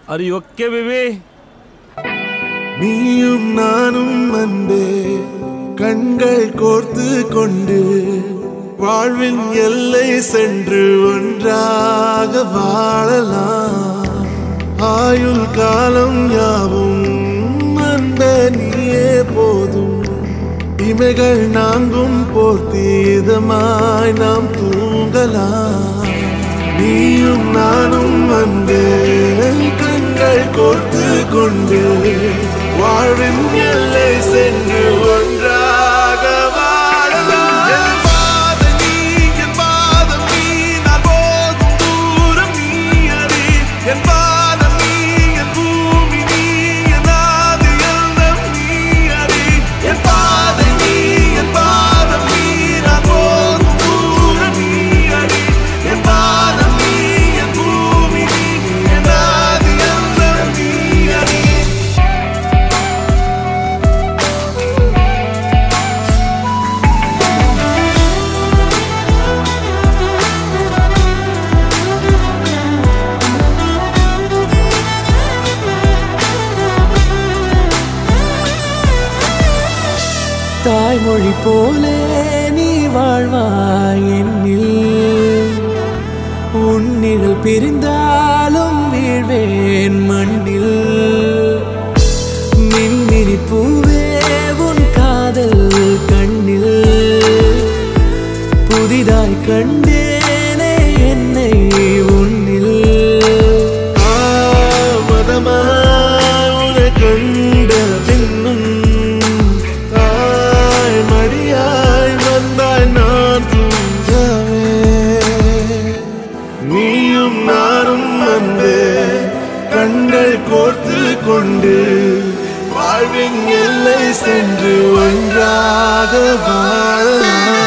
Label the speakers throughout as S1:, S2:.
S1: Are you okay baby
S2: நீயும் நானும் அன்பே கண்கள் கோர்த்து கொண்டு வாழ்வின் எல்லை சென்று ஒன்றாக வாழலாம் ஆயுள் காலம் யாவும் அன்பே நீயே போதும் இமைகள் நான்கும் போர்த்தி இதமாய் நாம் தூங்கலாம் நீயும் நானும் அன்பே கண்கள் கோர்த்து கொண்டு வாழ்வின் எல்லை சென்று ஒன்றாக வாழலாம் என் பாதம் நீ, என் பாதம் நீ, நான் போகும் தூரம் நீ அறி. என் பாதம் நீ, என் பூமி நீ, என் ஆதி எல்லாம் நீ அறி. என் பாதை நீ, என் பாதம் நீ, நான் போகும் தூரம் நீ அறி. என் பாதம் நீ, என் பூமி நீ, என் ஆதி எல்லாம் நீ அறி.
S3: தாய்மொழி போலே நீ வாழ்வாய் என்னில் உன்னிகள் பிரிந்தாலும் வீழ்வேன் மண்ணில் மின்மினி பூவே உன் காதல் கண்ணில் புதிதாய் கண்டேனே என்னை உன்னில்
S2: தாமதமாய் உன்னை கண்ட பின்னும் தாய் மடியாய் வந்தாய் நான் தூங்கவே நீயும் நானும் அன்பே கண்கள் கோர்த்து கொண்டு வாழ்வின் எல்லை சென்று ஒன்றாக வாழலாம்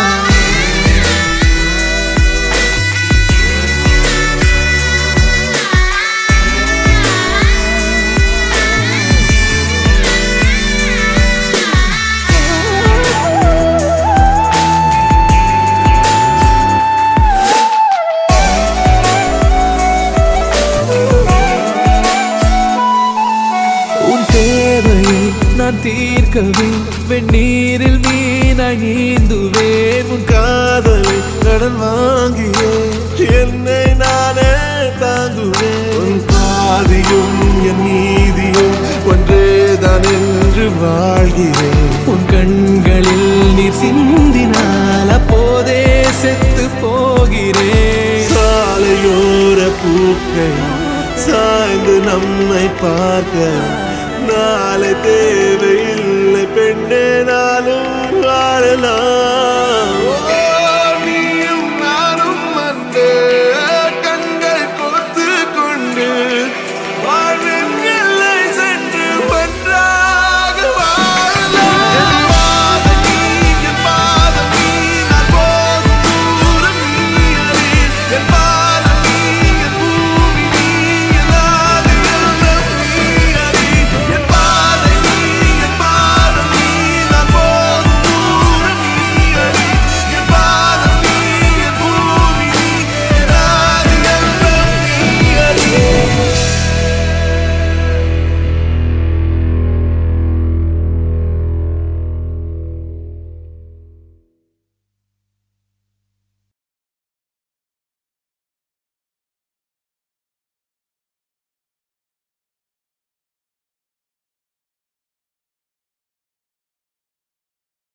S3: உன் தேவையை நான் தீர்க்கவே வெந்நீரில் மீனாய் நீந்துவேன் உன்
S2: காதலை கடன் வாங்கியே என்னை நானே தாங்குவேன் உன் பாதியும் என் நீதியும் ஒன்றேதான் என்று வாழ்கிறேன்
S3: உன் கண்களில் நீர் சிந்தினால் அப்போதே செத்து போகிறேன்
S2: சாலையோர பூக்கள் சாய்ந்து நம்மை பார்க்க நாளை தேவையில்லை பெண்ணே நாளும் வாழலாம்